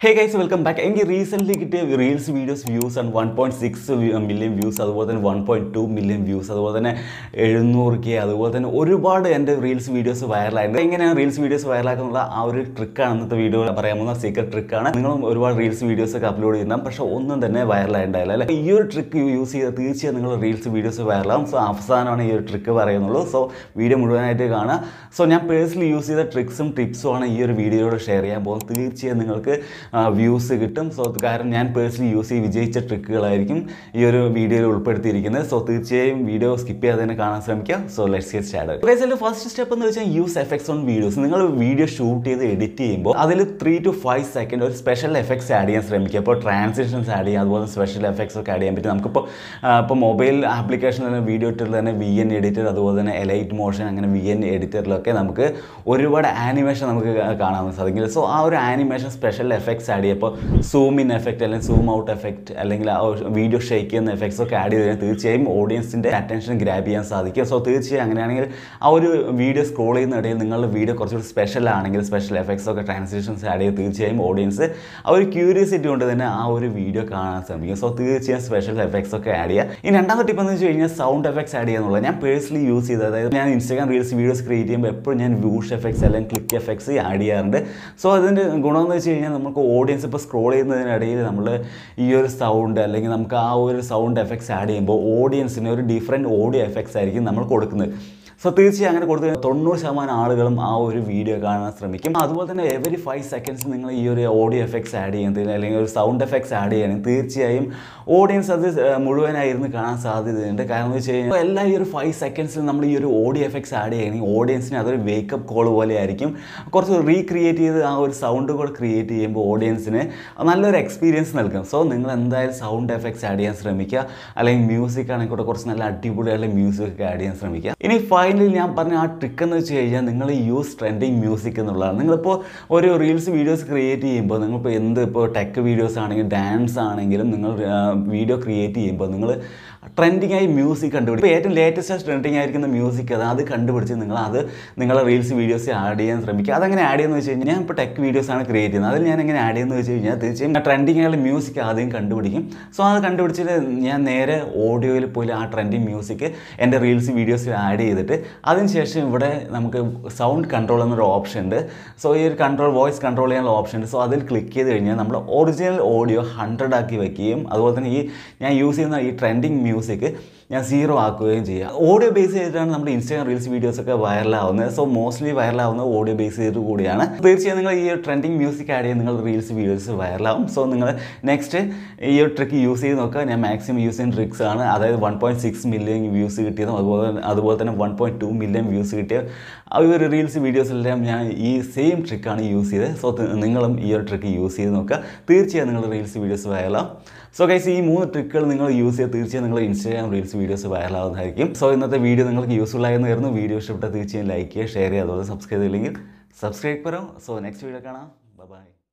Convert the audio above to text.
ഹേ guys welcome back എനിക്ക് recently കിട്ടിയ reels videos views ആണ് one point six million views അതുപോലെ തന്നെ one point two million views അതുപോലെ തന്നെ എഴുന്നൂറ് കെ അതുപോലെ തന്നെ ഒരുപാട് എൻ്റെ റീൽസ് വീഡിയോസ് വൈറലായിട്ടുണ്ട് എങ്ങനെയാണ് റീൽസ് വീഡിയോസ് വൈറലാക്കുന്നുള്ള ആ ഒരു ട്രിക്കാണ് ഇന്നത്തെ വീഡിയോ പറയാൻ പോകുന്ന സീക്രട്ട് ട്രിക്കാണ് നിങ്ങളും ഒരുപാട് റീൽസ് വീഡിയോസ് ഒക്കെ അപ്ലോഡ് ചെയ്യുന്നുണ്ടാവും പക്ഷേ ഒന്നും തന്നെ വൈറലായിട്ടുണ്ടായില്ല അല്ലേ ഈ ഒരു ട്രിക്ക് യൂസ് ചെയ്താൽ തീർച്ചയായും നിങ്ങൾ റീൽസ് വീഡിയോസ് വൈറലാവും സോ അവസാനമാണ് ഈ ഒരു ട്രിക്ക് പറയുന്നുള്ളൂ സോ വീഡിയോ മുഴുവനായിട്ട് കാണുക സോ ഞാൻ പേഴ്സണലി യൂസ് ചെയ്ത ട്രിക്സും ടിപ്സും ആണ് ഈ ഒരു വീഡിയോയോട് ഷെയർ ചെയ്യാൻ പോകുന്നത് തീർച്ചയായും നിങ്ങൾക്ക് വ്യൂസ് കിട്ടും സോ കാരണം ഞാൻ പേഴ്സണലി യൂസ് ചെയ്ത് വിജയിച്ച ട്രിക്കുകളായിരിക്കും ഈ ഒരു വീഡിയോയിൽ ഉൾപ്പെടുത്തിയിരിക്കുന്നത് സോ തീർച്ചയായും വീഡിയോ സ്കിപ്പ് ചെയ്യാതെ തന്നെ കാണാൻ ശ്രമിക്കുക so let's get start first step എന്ന് വെച്ചാൽ യൂസ് എഫക്ട്സ് ഓൺ വീഡിയോസ് നിങ്ങൾ വീഡിയോ ഷൂട്ട് ചെയ്ത് എഡിറ്റ് ചെയ്യുമ്പോൾ അതിൽ ത്രീ ടു ഫൈവ് സെക്കൻഡ് ഒരു സ്പെഷ്യൽ എഫക്ട്സ് ആഡ് ചെയ്യാൻ ശ്രമിക്കുക ഇപ്പോൾ ട്രാൻസിഷൻസ് ആഡ് ചെയ്യുക അതുപോലെ സ്പെഷ്യൽ എഫക്ട്സ് ഒക്കെ ആഡ് ചെയ്യാൻ പറ്റും നമുക്കിപ്പോൾ ഇപ്പോൾ മൊബൈൽ ആപ്ലിക്കേഷനിൽ തന്നെ വീഡിയോ എഡിറ്ററിൽ തന്നെ വി എൻ എഡിറ്റർ അതുപോലെ തന്നെ എലൈറ്റ് മോഷൻ അങ്ങനെ വി എൻ എഡിറ്ററിലൊക്കെ നമുക്ക് ഒരുപാട് ആനിമേഷൻ നമുക്ക് കാണാൻ സാധിക്കില്ല സോ ആ ഒരു ആനിമേഷൻ സ്പെഷ്യൽ എഫക്ട്സ് ആഡ് ചെയ്യുക ഇപ്പോൾ സൂം ഇൻ എഫക്റ്റ് അല്ലെങ്കിൽ സൂം ഔട്ട് എഫക്റ്റ് അല്ലെങ്കിൽ ആ വീഡിയോ ഷെയ്ക്ക് ചെയ്യുന്ന എഫക്ട്സ് ഒക്കെ ആഡ് ചെയ്ത് കഴിഞ്ഞാൽ തീർച്ചയായും ഓഡിയൻസിൻ്റെ അറ്റൻഷൻ ഗ്രാബ് ചെയ്യാൻ സാധിക്കും സോ തീർച്ചയായും അങ്ങനെയാണെങ്കിൽ ആ ഒരു വീഡിയോ സ്ക്രോൾ ചെയ്യുന്ന ഇടയിൽ നിങ്ങളുടെ വീഡിയോ കുറച്ചുകൂടി സ്പെഷ്യൽ ആണെങ്കിൽ സ്പെഷ്യൽ എഫക്ട്സ് ഒക്കെ ട്രാൻസിഷൻസ് ആഡ് ചെയ്ത് തീർച്ചയായും ഓഡിയൻസ് ആ ഒരു ക്യൂരിയസിറ്റി കൊണ്ട് തന്നെ ആ ഒരു വീഡിയോ കാണാൻ ശ്രമിക്കും സോ തീർച്ചയായും സ്പെഷ്യൽ എഫക്ട്സ് ഒക്കെ ആഡ് ചെയ്യുക ഈ രണ്ടാമത്തെ ടിപ്പ് എന്ന് വെച്ച് കഴിഞ്ഞാൽ സൗണ്ട് എഫക്ട്സ് ആഡ് ചെയ്യാന്നുള്ളത് ഞാൻ പേഴ്സണലി യൂസ് ചെയ്തത് അതായത് ഞാൻ ഇൻസ്റ്റാഗ്രാം റീൽസ് വീഡിയോസ് ക്രിയേറ്റ് ചെയ്യുമ്പോൾ എപ്പോഴും ഞാൻ വ്യൂഷ് എഫക്ട്സ് അല്ലെങ്കിൽ ക്ലിക്ക് എഫക്ട്സ് ആഡ് ചെയ്യാറുണ്ട് സോ അതിൻ്റെ ഗുണമെന്ന് വെച്ച് കഴിഞ്ഞാൽ നമുക്ക് ഓഡിയൻസ് ഇപ്പോൾ സ്ക്രോൾ ചെയ്യുന്നതിനിടയിൽ നമ്മൾ ഈ ഒരു സൗണ്ട് അല്ലെങ്കിൽ നമുക്ക് ആ ഒരു സൗണ്ട് എഫക്ട്സ് ആഡ് ചെയ്യുമ്പോൾ ഓഡിയൻസിന് ഒരു ഡിഫറെൻറ്റ് ഓഡിയോ എഫക്ട്സ് ആയിരിക്കും നമ്മൾ കൊടുക്കുന്നത് സോ തീർച്ചയായും അങ്ങനെ കൊടുത്തു കഴിഞ്ഞാൽ തൊണ്ണൂറ് ശതമാനം ആളുകളും ആ ഒരു വീഡിയോ കാണാൻ ശ്രമിക്കും അതുപോലെ തന്നെ എവറി ഫൈവ് സെക്കൻഡ്സ് നിങ്ങൾ ഈ ഒരു ഓഡിയോ എഫക്ട്സ് ആഡ് ചെയ്യുന്നതിന് അല്ലെങ്കിൽ ഒരു സൗണ്ട് എഫക്ട്സ് ആഡ് ചെയ്യണമെങ്കിൽ തീർച്ചയായും ഓഡിയൻസ് അത് മുഴുവനായിരുന്നു കാണാൻ സാധ്യതയുണ്ട് കാരണം എന്ന് വെച്ച് കഴിഞ്ഞാൽ എല്ലാ ഈ ഒരു ഫൈവ് സെക്കൻഡ്സിൽ നമ്മൾ ഈ ഒരു ഓഡിയോ എഫക്ട്സ് ആഡ് ചെയ്യണമെങ്കിൽ ഓഡിയൻസിന് അതൊരു വേക്കപ്പ് കോൾ പോലെ ആയിരിക്കും കുറച്ച് റീക്രിയേറ്റ് ചെയ്ത് ആ ഒരു സൗണ്ട് കൂടെ ക്രിയേറ്റ് ചെയ്യുമ്പോൾ ഓഡിയൻസിന് നല്ലൊരു എക്സ്പീരിയൻസ് നൽകും സോ നിങ്ങൾ എന്തായാലും സൗണ്ട് എഫക്ട്സ് ആഡ് ചെയ്യാൻ ശ്രമിക്കുക അല്ലെങ്കിൽ മ്യൂസിക് ആണെങ്കിൽ കൂടെ കുറച്ച് നല്ല അടിപൊളിയായിട്ടുള്ള മ്യൂസിക് ഒക്കെ ആഡ് ചെയ്യാൻ ശ്രമിക്കുക ഇനി ഫൈനലി ഞാൻ പറഞ്ഞ ആ ട്രിക്ക് എന്ന് വെച്ച് കഴിഞ്ഞാൽ നിങ്ങൾ യൂസ് ട്രെൻഡിങ് മ്യൂസിക് എന്നുള്ളതാണ് നിങ്ങളിപ്പോൾ ഒരു റീൽസ് വീഡിയോസ് ക്രിയേറ്റ് ചെയ്യുമ്പോൾ നിങ്ങളിപ്പോൾ എന്ത് ഇപ്പോൾ ടെക് വീഡിയോസ് ആണെങ്കിലും ഡാൻസ് ആണെങ്കിലും നിങ്ങൾ വീഡിയോ ക്രിയേറ്റ് ചെയ്യുമ്പോൾ നിങ്ങൾ ട്രെൻഡിങ് ആയി മ്യൂസിക് കണ്ടുപിടിക്കും ഇപ്പോൾ ഏറ്റവും ലേറ്റസ്റ്റ് ട്രെൻഡിങ് ആയിരിക്കുന്ന മ്യൂസിക് അത് അത് കണ്ടുപിടിച്ച് നിങ്ങൾ അത് നിങ്ങളുടെ റീൽസ് വീഡിയോസ് ആഡ് ചെയ്യാൻ ശ്രമിക്കുക അതെങ്ങനെ ആഡ് ചെയ്യുന്നത് വെച്ച് കഴിഞ്ഞാൽ ഞാൻ ഇപ്പോൾ ടെക് വീഡിയോസ് ആണ് ക്രിയേറ്റ് ചെയ്യുന്നത് അതിൽ ഞാൻ എങ്ങനെ ആഡ് ചെയ്യുന്നത് വെച്ച് കഴിഞ്ഞാൽ തീർച്ചയായും ട്രെൻഡിങ് ആയുള്ള മ്യൂസിക് ആദ്യം കണ്ടുപിടിക്കും സോ അത് കണ്ടുപിടിച്ചിട്ട് ഞാൻ നേരെ ഓഡിയോയിൽ പോയി ആ ട്രെൻഡിങ് മ്യൂസിക് എൻ്റെ റീൽസ് വീഡിയോസിൽ ആഡ് ചെയ്തിട്ട് അതിനുശേഷം ഇവിടെ നമുക്ക് സൗണ്ട് കൺട്രോൾ എന്നൊരു ഓപ്ഷൻ ഉണ്ട് സോ ഈ ഒരു കൺട്രോൾ വോയിസ് കൺട്രോൾ ചെയ്യാനുള്ള ഓപ്ഷൻ ഉണ്ട് സോ അതിൽ ക്ലിക്ക് ചെയ്ത് കഴിഞ്ഞാൽ നമ്മൾ ഒറിജിനൽ ഓഡിയോ ഹൺഡ്രഡ് ആക്കി വെക്കുകയും അതുപോലെ തന്നെ ഈ ഞാൻ യൂസ് ചെയ്യുന്ന ഈ ട്രെൻഡിങ് മ്യൂസിക് ഞാൻ സീറോ ആക്കുകയും ചെയ്യുക ഓഡിയോ ബേസ് ചെയ്തിട്ടാണ് നമ്മുടെ ഇൻസ്റ്റാഗ്രാം റീൽസ് വീഡിയോസ് ഒക്കെ വൈറലാവുന്നത് സോ മോസ്റ്റ്ലി വൈറലാവുന്നത് ഓഡിയോ ബേസ് ചെയ്തിട്ട് കൂടിയാണ് തീർച്ചയായും നിങ്ങൾ ഈ ട്രെൻഡിങ് മ്യൂസിക് ആഡ് ചെയ്ത് നിങ്ങൾ റീൽസ് വീഡിയോസ് വൈറലാവും സോ നിങ്ങൾ നെക്സ്റ്റ് ഈ ഒരു ട്രിക്ക് യൂസ് ചെയ്ത് നോക്കുക ഞാൻ മാക്സിമം യൂസ് ചെയ്യുന്ന ട്രിക്സ് ആണ് അതായത് one point six million views കിട്ടിയതും അതുപോലെ അതുപോലെ തന്നെ one point two million views കിട്ടിയ ആ ഒരു റീൽസ് വീഡിയോസിലെല്ലാം ഞാൻ ഈ സെയിം ട്രിക്കാണ് യൂസ് ചെയ്തത് സോ നിങ്ങളും ഈ ഒരു ട്രിക്ക് യൂസ് ചെയ്ത് നോക്കുക തീർച്ചയായും നിങ്ങൾ റീൽസ് വീഡിയോസ് വൈറലാവും സോ ഗൈസ് ഈ മൂന്ന് ട്രിക്കുകൾ നിങ്ങൾ യൂസ് ചെയ്ത് തീർച്ചയായും നിങ്ങൾ ഇൻസ്റ്റാഗ്രാം റീൽസ് വീഡിയോസ് വൈറലാവുന്നതായിരിക്കും സോ ഇന്നത്തെ വീഡിയോ നിങ്ങൾക്ക് യൂസ്ഫുൾ ആയെന്ന് കരുതുന്നു വീഡിയോ ഇഷ്ടപ്പെട്ടാൽ തീർച്ചയായും ലൈക്ക് ചെയ്യുക ഷെയർ ചെയ്യുക അതുപോലെ സബ്സ്ക്രൈബ് ചെയ്തില്ലെങ്കിൽ സബ്സ്ക്രൈബ് പറയും സോ നെക്സ്റ്റ് വീഡിയോ കാണാം ബൈ